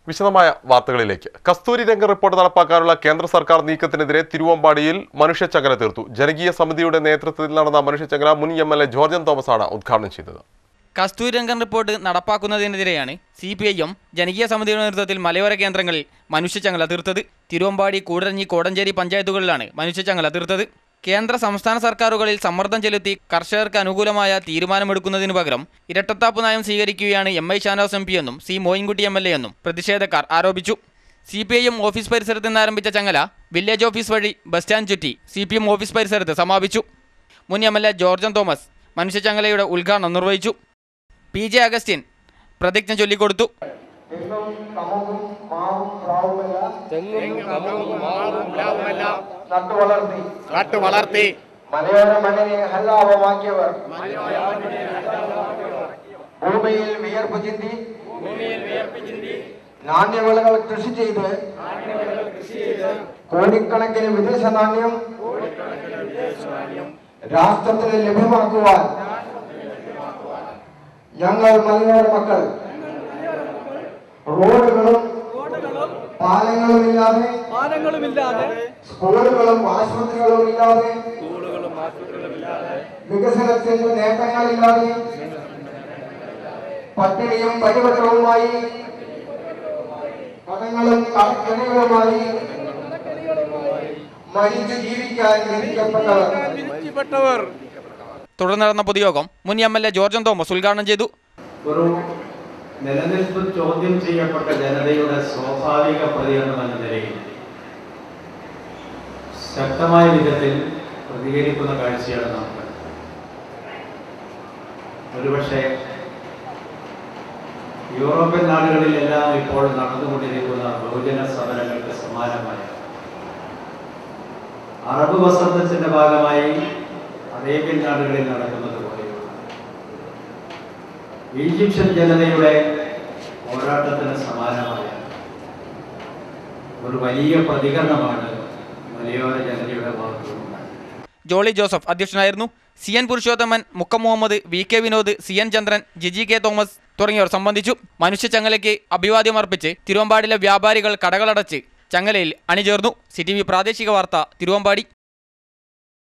വിശദമായ വാർത്തകളിലേക്ക് കസ്തൂരി രംഗ റിപ്പോർട്ട് നടപ്പാക്കാനുള്ള കേന്ദ്ര സർക്കാർ നീക്കത്തിനെതിരെ തിരുവമ്പാടിയിൽ മനുഷ്യച്ചങ്ങല തീർത്തു ജനകീയ സമിതിയുടെ നേതൃത്വത്തിൽ നടന്ന മനുഷ്യച്ചങ്ങല മുൻ എം എൽ എ ജോർജൻ തോമസാണ് ഉദ്ഘാടനം ചെയ്തത് കസ്തൂരിരംഗൻ റിപ്പോർട്ട് നടപ്പാക്കുന്നതിനെതിരെയാണ് സി പി ഐ എം ജനകീയ സമിതിയുടെ നേതൃത്വത്തിൽ മലയോര കേന്ദ്രങ്ങളിൽ മനുഷ്യച്ചങ്ങല തീർത്തത് തിരുവമ്പാടി കൂടരഞ്ഞി കോടഞ്ചേരി പഞ്ചായത്തുകളിലാണ് മനുഷ്യച്ചങ്ങല തീർത്തത് കേന്ദ്ര സംസ്ഥാന സർക്കാരുകളിൽ സമ്മർദ്ദം ചെലുത്തി കർഷകർക്ക് അനുകൂലമായ തീരുമാനമെടുക്കുന്നതിനു പകരം ഇരട്ടത്താപ്പ് നയം സ്വീകരിക്കുകയാണ് M I Shanavas M P എന്നും C Moyinkutty M L A എന്നും പ്രതിഷേധക്കാർ ആരോപിച്ചു C P I M office പരിസരത്ത് നിന്ന് ആരംഭിച്ച ചങ്ങല വില്ലേജ് ഓഫീസ് വഴി ബസ് സ്റ്റാൻഡ് ചുറ്റി സി പി എം ഓഫീസ് പരിസരത്ത് സമാപിച്ചു മുൻ M L A Georgen Thomas മനുഷ്യച്ചങ്ങലയുടെ ഉദ്ഘാടനം നിർവഹിച്ചു പി ജെ അഗസ്റ്റിൻ പ്രതിജ്ഞ ചൊല്ലിക്കൊടുത്തു തെങ്ങും കമുകും മാവും പ്രാവുമെല്ലാം തെങ്ങും കമുകും മാവും പ്ലാവുമെല്ലാം നട്ടു വളർത്തി നട്ടു വളർത്തി മലയോര മണ്ണിനെ ഹല്ലാപമാക്കിയവർ ഭൂമിയിൽ വിയർപ്പ് ചിന്തി നാണ്യവിളകൾ കൃഷി ചെയ്ത് കോടിക്കണക്കിന് വിദേശ നാണ്യം രാഷ്ട്രത്തിന് ലഭ്യമാക്കുവാൻ ഞങ്ങൾ മലയോര മക്കൾ റോഡുകളും പാലങ്ങളും ഇല്ലാതെ പാലങ്ങളുമില്ലാതെ സ്കൂളുകളും ആശുപത്രികളും ഇല്ലാതെ വികസനത്തിന്റെ നേട്ടങ്ങളില്ലാതെ പട്ടിണിയും പരിവട്ടവുമായി കടങ്ങളും കടക്കെണികളുമായി മരിച്ചു ജീവിക്കാൻ വിധിക്കപ്പെട്ടവർ വിധിക്കപ്പെട്ടവർ തുടർന്ന് നടന്ന പൊതുയോഗം മുൻ M L A Georgen Thomas ഉദ്ഘാടനം ചെയ്തു ഒരു നിലനിൽപ്പ് ചോദ്യം ചെയ്യപ്പെട്ട ജനതയുടെ സ്വാഭാവിക പ്രതികരണം എന്ന നിലയിൽ ശക്തമായ വിധത്തിൽ പ്രതികരിക്കുന്ന കാഴ്ചയാണ് നമുക്ക് ഒരുപക്ഷെ യൂറോപ്യൻ നാടുകളിലെല്ലാം ഇപ്പോൾ നടന്നുകൊണ്ടിരിക്കുന്ന ബഹുജന സമരങ്ങൾക്ക് സമാനമായ അറബ് വസന്തത്തിന്റെ ഭാഗമായി അറേബ്യൻ നാടുകളിൽ നടക്കുന്നത് പോലെയുള്ള ഈജിപ്ഷ്യൻ ജനതയുടെ പോരാട്ടത്തിന് സമാനമായ ഒരു വലിയ പ്രതികരണമാണ് മലയോര ജനതയുടെ ഭാഗത്തുനിന്നുണ്ടായത് ജോളി ജോസഫ് അധ്യക്ഷനായിരുന്നു C N Purushothaman Mukkam Muhammad V K Vinod C N Chandran Jiji K Thomas തുടങ്ങിയവർ സംബന്ധിച്ചു മനുഷ്യച്ചങ്ങലയ്ക്ക് അഭിവാദ്യമർപ്പിച്ച് തിരുവമ്പാടിലെ വ്യാപാരികൾ കടകളടച്ച് ചങ്ങലയിൽ അണിചേർന്നു സി ടി വി പ്രാദേശിക വാർത്ത തിരുവമ്പാടി